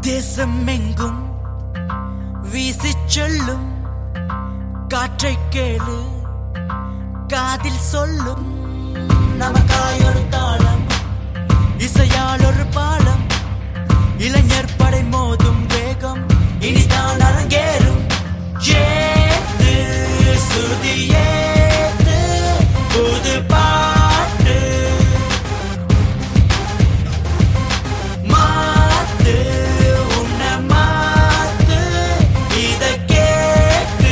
தேசம் எங்கும் வீசிச் செல்லும் காற்றை கேளு காதில் சொல்லும் நமக்காய் ஒரு தாளம் இசையால் ஒரு பாலம் இளைஞர் படை மோதும் வேகம் இனிதான் அரங்கேறும் ஏத்து சுருதி ஏத்து புது பாட்டு மாத்து உன்னை மாத்து இத கேட்டு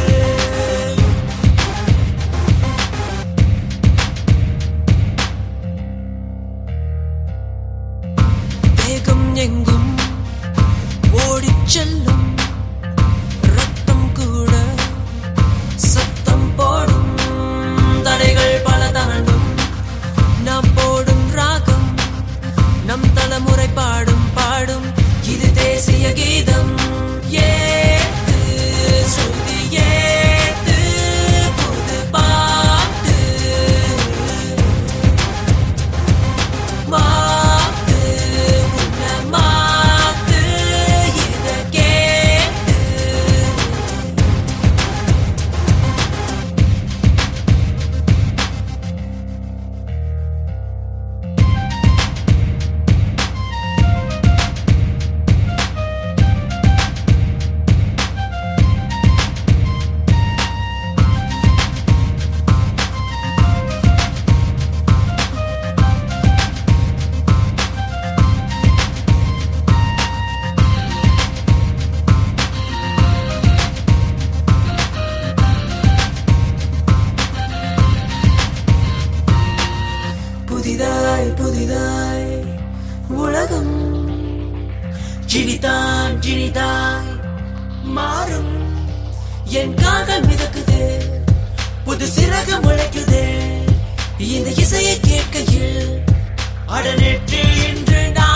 வேகம் எங்கும் ஓடிச் செல்லும் ரத்தம் கூட சத்தம் போடும் தடைகள் பல தாண்டும் நாம் போடும் ராகம் நம் தலைமுறை பாடும் பாடும் இது தேசிய கீதம் ஏத்து ஸ்ருதி ஏத்து புது பாட்டு மாத்து உன்னை மாத்து இத கேட்டு புதிதாய் புதிதாய் உலகம் ஜினிதான் ஜினிதாய் மாறும் என் காதல் மிதக்குது புது சிறகு முளைக்குது இந்த இசையை கேட்கையில் அடனேற்று இன்று நான்